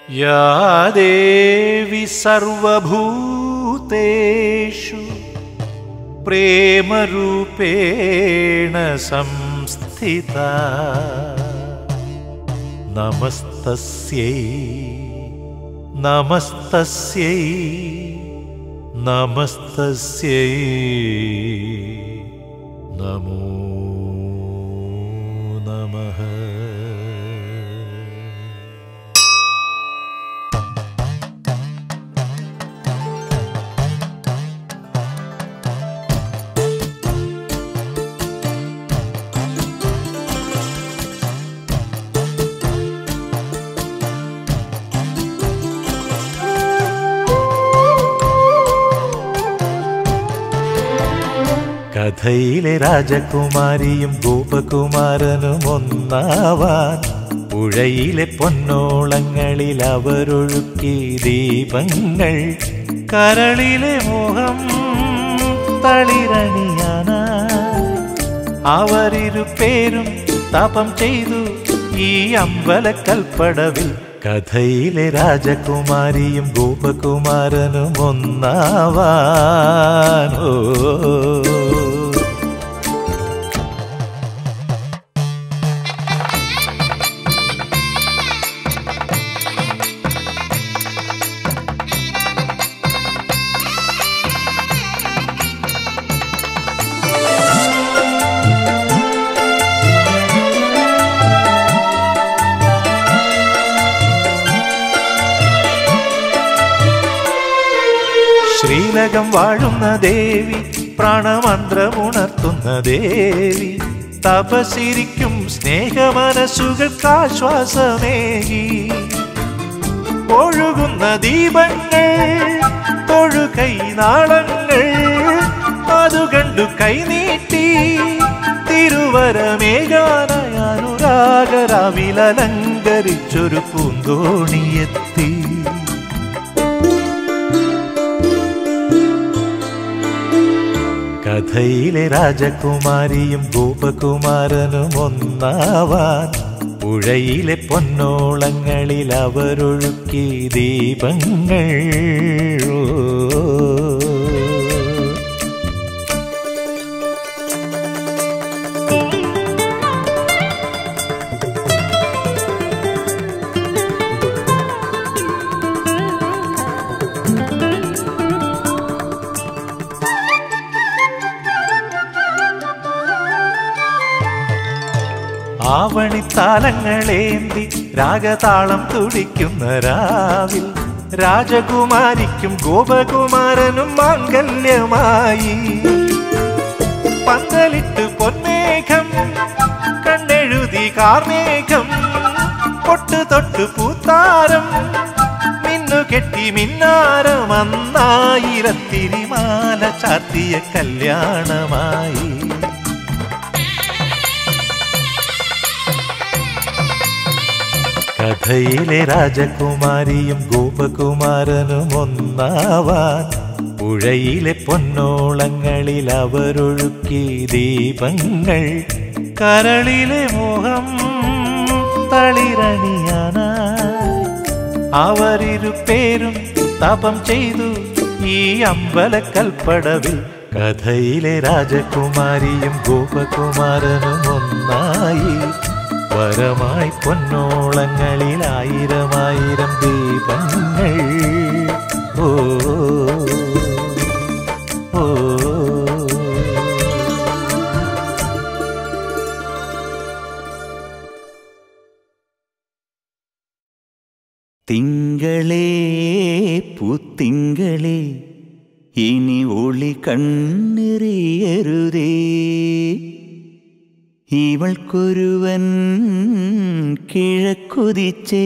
या देवि सर्वभूतेषु प्रेमरूपेण संस्थिता नमस्तस्यै नमस्तस्यै नमस्तस्यै नमो नमः കഥയിലെ രാജകുമാരിയും ഗോപകുമാരനും ഒന്നാവാൻ പുഴയിലെ പൊന്നോളങ്ങളിൽ അവരൊഴുക്കി ദീപങ്ങൾ കരളിലെ മോഹം തളിരണിയാന അവരിരു പേരും തപം ചെയ്തു ഈ അമ്പലക്കൽപ്പടവിൽ കഥയിലെ രാജകുമാരിയും ഗോപകുമാരനും ഒന്നാവാനോ ശ്രീലകം വാഴുന്ന ദേവി പ്രാണമന്ത്രമുണർത്തുന്ന ദേവി തപസിരിക്കും സ്നേഹമനസ്സുകൾക്കാശ്വാസമേകി ഒഴുകുന്ന ദീപങ്ങൾ തൊഴുകൈ നാളങ്ങൾ അതു കണ്ടു കൈനീട്ടി തിരുവരമേകാനായ അനുരാഗരാവിലലങ്കരിച്ചൊരു പൂന്തോണിയെത്തി കഥയിലെ രാജകുമാരിയും ഗോപകുമാരനും ഒന്നാവാൻ പുഴയിലെ പൊന്നോളങ്ങളിൽ അവരൊഴുക്കി ദീപങ്ങൾ ഓ. ആവണിത്താലങ്ങളേന്തി രാഗതാളം തുടിക്കുന്ന രാവിൽ രാജകുമാരിക്കും ഗോപകുമാരനും മാംഗല്യമായി പന്തലിട്ട് പൊന്മേഘം കണ്ണെഴുതി കാർമേഘം പൊട്ടു തൊട്ട് പൂത്താരം മിന്നു കെട്ടി മിന്നാരം അന്നായിരത്തിരിമാല ചാത്തിയ കല്യാണമായി കഥയിലെ രാജകുമാരിയും ഗോപകുമാരനും ഒന്നാവാൻ പുഴയിലെ പൊന്നോളങ്ങളിൽ അവരൊഴുക്കി ദീപങ്ങൾ കരളിലെ മോഹം തളിരണിയാന അവരിരു പേരും തപം ചെയ്തു ഈ അമ്പലക്കൽപ്പടവിൽ കഥയിലെ രാജകുമാരിയും ഗോപകുമാരനും ഒന്നായി വരമായി പൊന്നോളങ്ങളിൽ ആയിരമായിരം ദീപങ്ങൾ ഓ ഓ തിങ്കളേ പൂത്തിങ്കളേ ഇനി ഒളി കണ്ണെറിയരുതേ ഇവൾക്കൊരുവൻ കിഴക്കുതിച്ചേ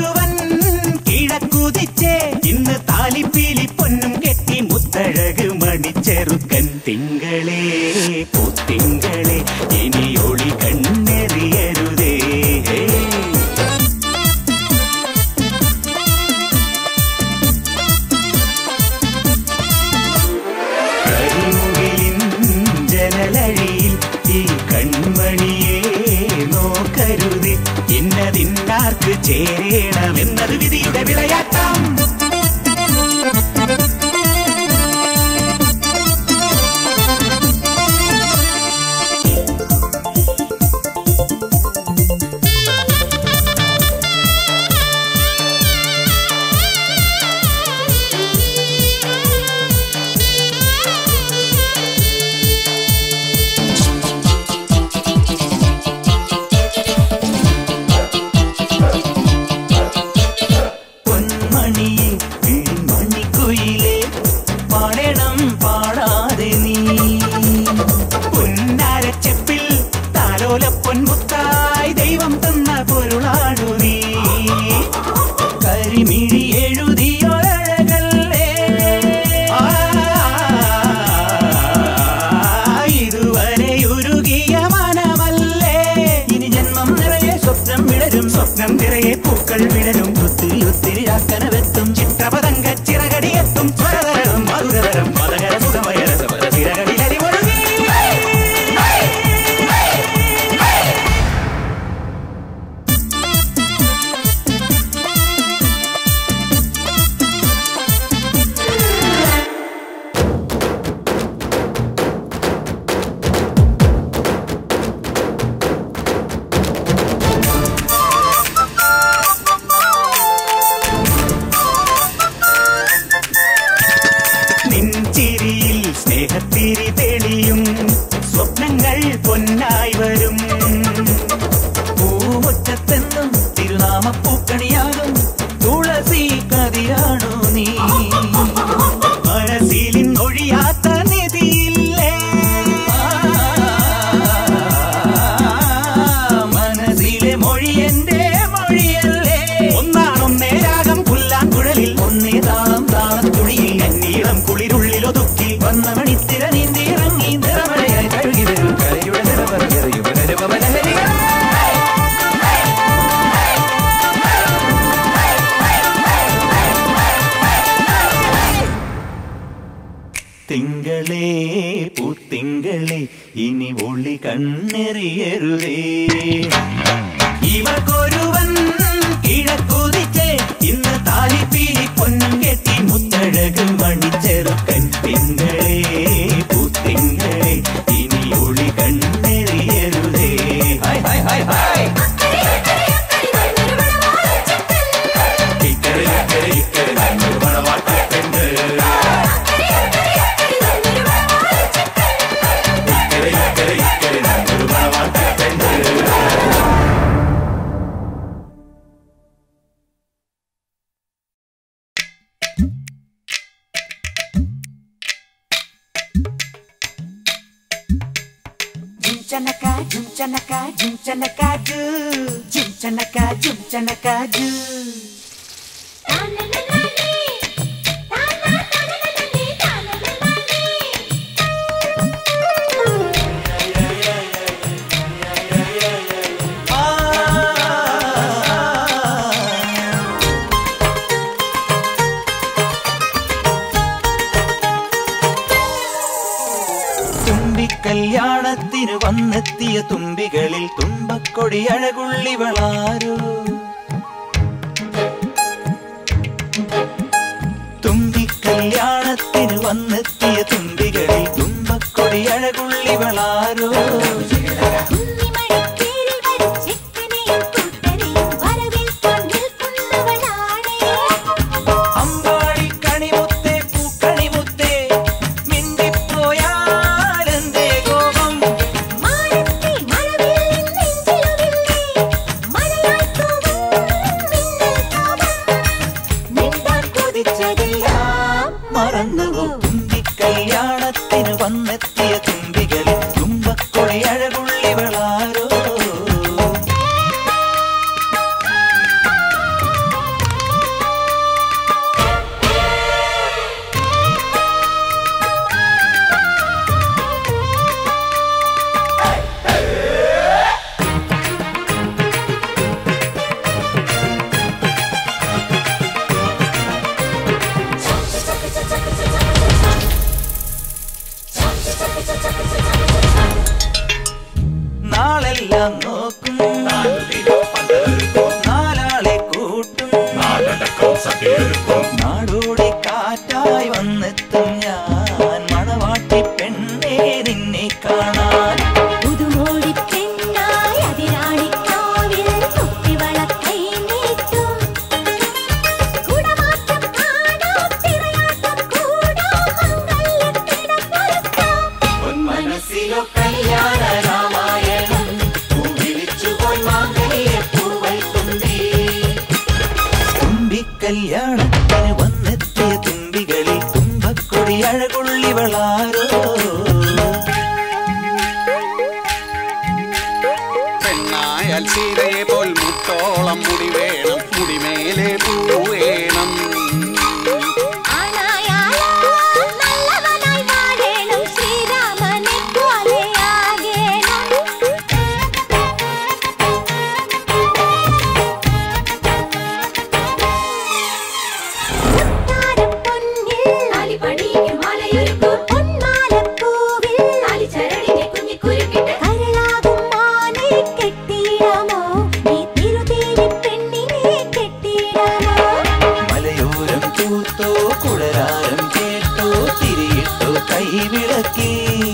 ഇവൾക്കൊരുവൻ കിഴക്കുതിച്ചേ ഇന്ന് താലിപ്പീലി പൊന്നും കെട്ടി മുത്തഴക് മണി മണിച്ചെറുക്കൻ തിങ്കളേ പൂത്തിങ്കളെ ഇനി ഒളി കണ്ണെറിയരുതേ കരിമുകിലിൻ ജനലഴിയിൽ ഈ കൺമണിയെ നോക്കരുത് ഇന്നതിന്നാർക്ക് ചേരണമെന്നത് വിധിയുടെ വിളയാട്ടം പൊന്മണിയെ മണിക്കുയിലെ പാടണം പാടാതെ നീ പൊന്നാരച്ചെപ്പിൽ താലോല പൊൻമുത്തായി ദൈവം തന്ന പൊരുളാണു നീ കരിമിഴി എഴുതിയൊരഴകല്ലേ ആ, ഇതുവരെ ഉരുകിയ മനമല്ലേ ഇനി ജന്മം നിറയെ സ്വപ്നം വിടരും സ്വപ്നം നിറയെ പൂക്കൾ വിടരും ഒത്തിരി ഒത്തിരി ആക്കനവെത്തും ചിത്രപതങ്ക ചിറകടിയെത്തും സ്വരതരം മധുരതരം മതകര സുഖമയരസപര ചിറകടിലരി ഒഴുകി നിൻചിരിയിൽ സ്നേഹത്തിരി തെളിയും സ്വപ്നങ്ങൾ പൊന്നായി വരും പൂമുറ്റത്തെന്നും തിരുനാമപ്പൂക്കണിയാകും തുളസി കതിരാണോ നീ മനസ്സിലിൻ ഒഴിയാത്ത നിധിയില്ലേ മനസ്സിലെ മൊഴി എന്റെ മൊഴിയല്ലേ ഒന്നാണൊന്നേ രാഗം പുല്ലാൻ കുഴലിൽ ഒന്നേ താളം താളത്തുണിയിൽ എന്നീളം കുളിരുള്ളിൽ ഒതുക്കി വന്ന മണിത്തിര നീന്തി ഇറങ്ങി നിറമലയായി കഴുകി വരും കലയുടെ നിറവറിയറിയുവരരുപമലഹരികൾ തിങ്കളേ പൂത്തിങ്കളേ ഇനി ഒളി കണ്ണെറിയരുതേ ഇവർക്കൊരുവൻ കിഴക്കുതിച്ച് ഇന്ന് താലിപ്പീലി പൊന്നും കെട്ടി മുത്തഴക് മണിച്ചെറുക്കൻ തിങ്കളേ പൂത്തിങ്കളേ ഇനി ഒളി കണ്ണെറിയരുതേ ഹായ് ഹായ് ഹായ് ഹായ് ഇക്കരെ ഇക്കരെ ഇക്കരെ നല്ലൊരു മണവാട്ടപ്പെണ്ണ് ഇക്കരെ ഇക്കരെ ഇക്കരെ നല്ലൊരു മണവാട്ടപ്പെണ്ണ് Jumchanaka, jumchanaka, jumchanaka, ju. Jumchanaka, jumchanaka, ju. തുമ്പിക്കല്യാണത്തിന് വന്നെത്തിയ തുമ്പികളിൽ തുമ്പക്കൊടി അഴകുള്ളിവളാരോ തുമ്പിക്കല്യാണത്തിന് വന്നെത്തിയ തുമ്പികളിൽ തുമ്പക്കൊടി അഴകുള്ളിവളാരോ Ambadi കണിമുത്തേ പൂക്കണിമുത്തേ മിണ്ടിപ്പോയാലെന്തേ കോപം മറന്നുവോ തുമ്പിക്കല്യാണത്തിന് വന്നെത്തിയ തുമ്പികളിൽ തുമ്പക്കൊടി അഴകുള്ളിവളാരോ കളിക്കാൻ നോക്കും നാലാളെ കൂട്ടും നാടോടി കാറ്റായി വന്നെത്തും ഞാൻ മണവാട്ടി പെണ്ണേ നിന്നെ കാണാൻ പുതുമോടി പെണ്ണായി അതിരാണിക്കാവിൽ കുപ്പിവളക്കൈ നീട്ടും. കുടമാറ്റം കാണാം, തിറയാട്ടം കൂടാം, മംഗല്യക്കിടപ്പൊരുക്കാം. മനസ്സിലോ കല്യാണ രാമായണം പൂവിളിച്ചു പോയി മാങ്ങയെ പൂവൽ തുമ്പി തുമ്പി കല്യാണത്തിന് വന്നെത്തിയ തുമ്പികളിൽ തുമ്പക്കൊടി അഴകുള്ളിവളാരോ പെണ്ണായാൽ സീതയെ പോൽ മുത്തോളം മുടി വേണം മുടിമേലെ പൂ വേണം ആണായാലോ നല്ലവനായി വാഴേണം, ശ്രീരാമനെ പോലെയാകേണം. മുത്താരപ്പൊന്നിൽ താലിപ്പണിക്ക് മാലയൊരുക്കും. പൊന്മാലപ്പൂവിൽ താലിച്ചരടിനെ കുഞ്ഞിക്കുരുക്കിട്ട് കരളാകും മാനെ കെട്ടിയിടാമോ? നീ തിരുതേരി പെണ്ണിനെ കെട്ടിയിടാമോ? മലയോരം പൂത്തോ കുടരാരം കേട്ടോ തിരിയിട്ടോ കൈവിളക്കി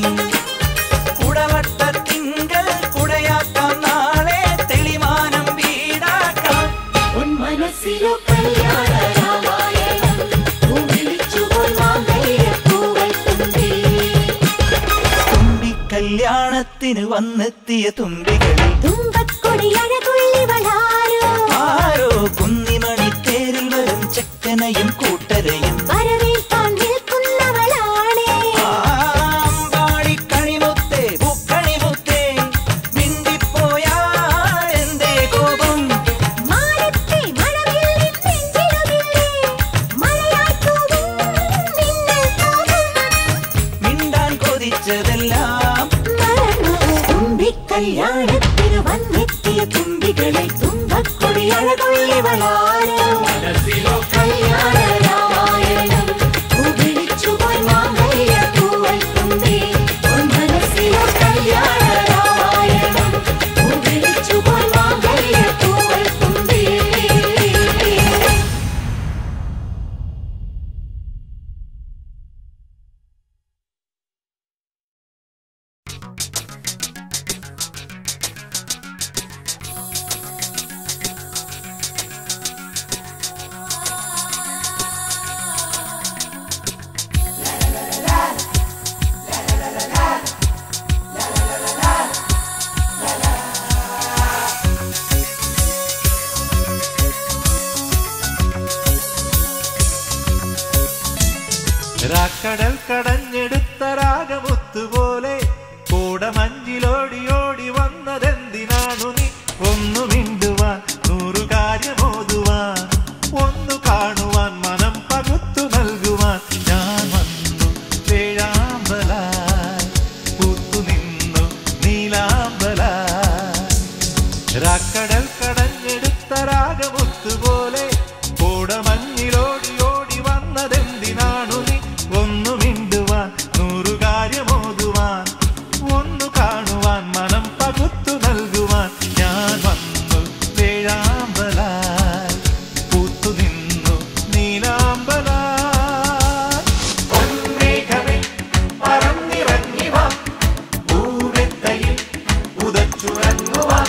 കുടവട്ടത്തിങ്കൽ കുടയാക്കാം നാളെ തെളിമാനം വീടാക്കാം മനസ്സിലോ കല്യാണ രാമായണം പൂവിളിച്ചുപോൽ മാമ്പഴപ്പൂവൽ തുമ്പി തുമ്പി കല്യാണത്തിന് വന്നെത്തിയ തുമ്പികളിൽ തുമ്പക്കൊടി അഴകുള്ളിവളാരോ ആരോ കുന്നിമണി തേരിൽ വരും ചെക്കനയും കൂട്ടരയും വരവേൽക്കാൻ നിൽക്കുന്നവളാണേ ആമ്പാടി കണിമുത്തേ പൂക്കണിമുത്തേ മിണ്ടിപ്പോയാൽ എന്തേ കോപം മാനത്തെ മഴവില്ലിൻ നെഞ്ചിലുമില്ലേ മഴയായി തൂവും മിന്നൽ കോപം മിണ്ടാൻ കൊതിച്ചതെല്ലാം മറന്നു തുമ്പിക്കല്യാണത്തിന് വന്നെത്തിയ തുമ്പികളെ തുമ്പക്കൊടി അഴകുള്ളിവളാരോ കല്യാണ രാമായണം പൂവിളിച്ചുപോയി മാമ്പഴപ്പൂവൽ തുമ്പി മനസ്സിലോ കല്യാണ രാമായണം പൂവിളിച്ചുപോയി മാമ്പഴപ്പൂവൽ തുമ്പി രാക്കടൽ കടഞ്ഞെടുത്ത രാഗമുത്തുപോലെ കൂടമഞ്ചിലോടി ഓടി വന്നതെന്തിനാണു നീ ഒന്നു മിണ്ടുവാൻ നൂറു കാര്യമോതുവാൻ ഒന്നു കാണുവാൻ മനം പകുത്തു നൽകുവാൻ ഞാൻ വന്നു വേഴാമ്പലായി പൂത്തു നിന്നു നീലാമ്പലായി രാക്കടൽ കടഞ്ഞെടുത്ത രാഗമുത്തുപോലെ കൂടമഞ്ഞിലോടി ഓടി വന്നതെന്തിനാണു നീ ഒന്നു മിണ്ടുവാൻ നൂറു കാര്യമോതുവാൻ ഒന്നു കാണുവാൻ മനം പകുത്തു നൽകുവാൻ ഞാൻ വന്നു വേഴാമ്പലായി പൂത്തു നിന്നു നീലാമ്പലായി പൊന്മേഘമേ പറന്നിറങ്ങി വാ ഭൂമെത്തയിൽ ഉദച്ചുറങ്ങുവാൻ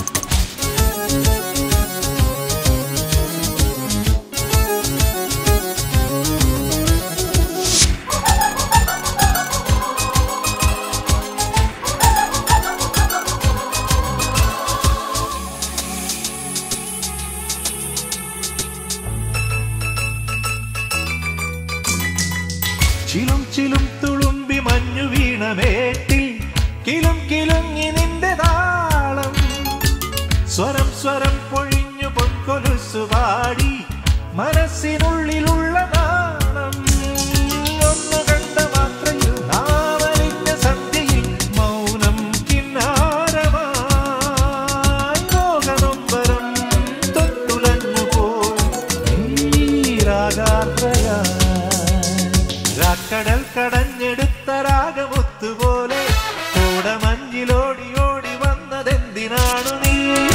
ചിലും ചിലും തുളുമ്പി മഞ്ഞു വീണമേട്ടിൽ കിലും കിലുങ്ങി നിന്റെ താളം സ്വരം സ്വരം പൊഴിഞ്ഞു പൊൻകൊലുസു പാടി മനസ്സിനുള്ളിലുള്ള നാണം ഒന്ന് കണ്ട മാത്രയിൽ നാവലിഞ്ഞ സന്ധ്യയിൽ മൗനം കിന്നാരമായി മോഹനൊമ്പരം തൊട്ടുലഞ്ഞു പോയി രാഗാർദ്രയായി രാക്കടൽ കടഞ്ഞെടുത്ത രാഗമുത്തുപോലെ കൂടമഞ്ഞിലോടി ഓടി വന്ന വന്നതെന്തിനാണു നീ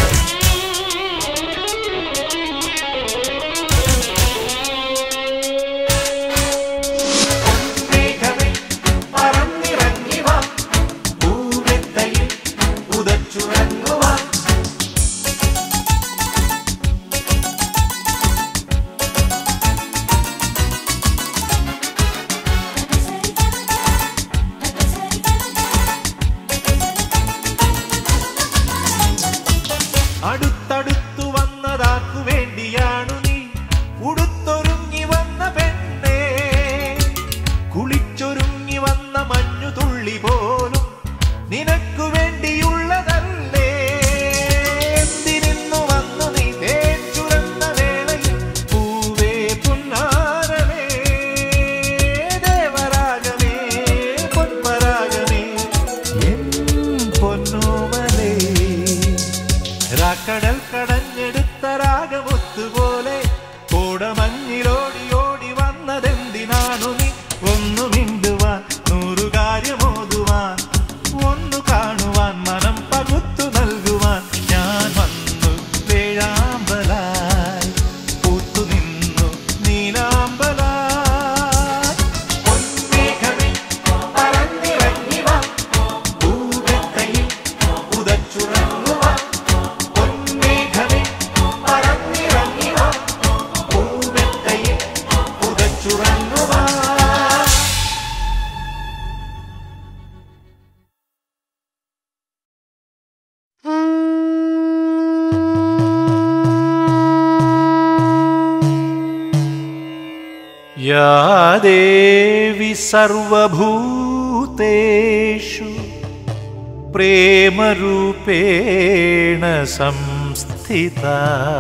മേഘമേ പറന്നിറങ്ങി വാ പൂവെത്തയിൽ ഉദച്ചുറങ്ങുവാ അടുത്തടുത്തു വന്നതാക്കു വേണ്ടിയാണു നീ ഉടുത്തൊരുങ്ങി വന്ന പെണ്ണേ കുളിച്ചൊരുങ്ങി വന്ന മഞ്ഞു തുള്ളി പോലും നിനക്കു വേണ്ടിയുള്ളതല്ലേ എന്തിനിന്നു വന്നു നീ തേച്ചുരന്ന വേളയിൽ പൂവേ പുന്നാരമേ ദേവരാഗമേ പൊൻപരാഗമേ എൻ പൊന്നോമലേ രാക്കടൽ കടഞ്ഞെടുത്ത രാഗമൊത്തുപോലെ കോടമഞ്ഞിലോടി ഓടി വന്നതെന്തിനാണു നീ ഒന്നു മിണ്ടുവാൻ നൂറു കാര്യമോതുവാൻ ഒന്നു കാണുവാൻ മനം പകുത്തു നൽകുവാൻ ഞാൻ വന്നു വേഴാമ്പലായി പൂത്തു നിന്നു നീലാമ്പലായി പൊന്മേഘമേ പറന്നിറങ്ങി വാ പൂവെത്തയിൽ ഉദച്ചുറങ്ങുവാ പൊന്മേഘമേ പറന്നിറങ്ങി വാ പൂവെത്തയിൽ ഉദച്ചുറങ്ങുവാ या देवि सर्वभूतेषु प्रेमरूपेण संस्थिता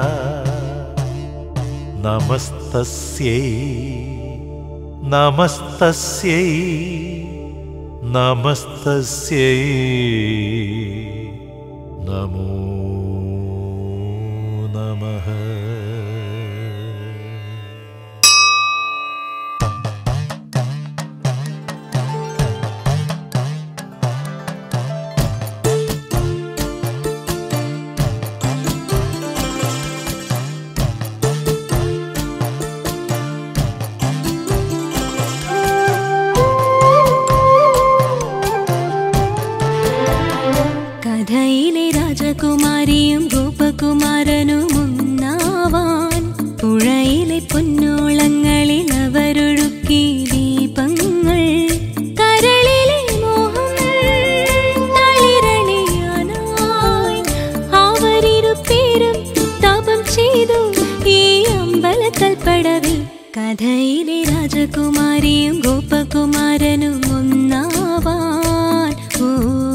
नमस्तस्यै नमस्तस्यै नमस्तस्यै नमो नमः കഥയിലെ രാജകുമാരിയും ഗോപകുമാരനും ഒന്നാവാൻ പുഴയിലെ പൊന്നോളങ്ങളിൽ അവരൊഴുക്കി ദീപങ്ങൾ കരളിലെ മോഹം തളിരണിയാനായി അവരിരുപേരും തപം ചെയ്തു ഈ അമ്പലക്കൽപ്പടവിൽ കഥയിലെ രാജകുമാരിയും ഗോപകുമാരനും ഒന്നാവാൻ ഓ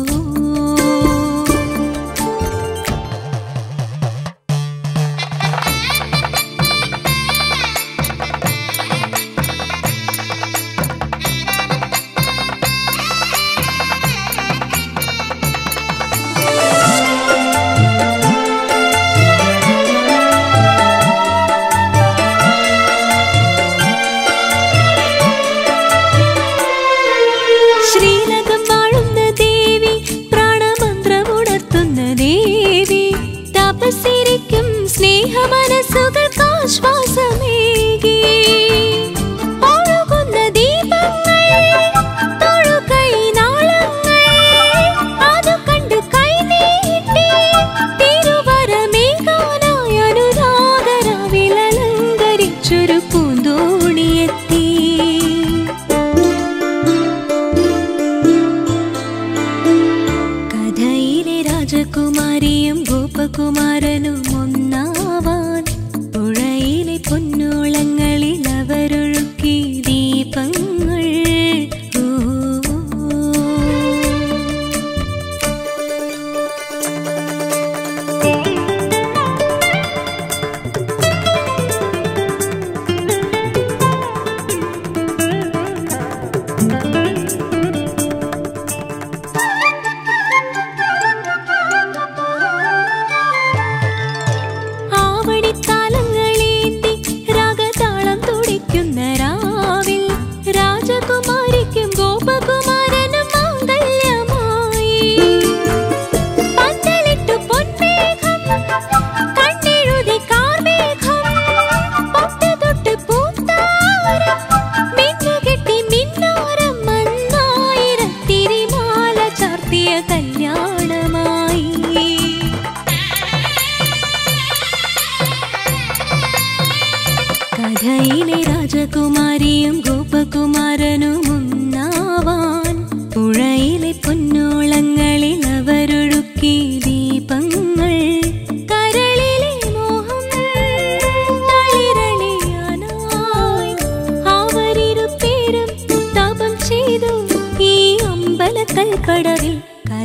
ശ്രീലകം വാഴുന്ന ദേവി പ്രാണമന്ത്രമുണർത്തുന്ന ദേവി തപസ്സിരിക്കും സ്നേഹമനസ്സുകൾക്ക് ആശ്വാസമേകി ഒഴുകുന്ന ദീപങ്ങൾ തൊഴുകൈ നാളങ്ങൾ അത് കണ്ട് കൈനീട്ടി തിരുവരമേകാനായി അനുരാഗരവിലലങ്കരിച്ചൊരു പൂന്തോണിയെത്തി കഥയിലെ രാജകുമാരിയും ഗോപകുമാരനും ഒന്നാവാൻ പുഴയിലെ പൊന്നോളങ്ങളിൽ അവരൊഴുക്കി ദീപങ്ങൾ ഓ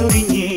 മഴയൊഴിഞ്ഞേ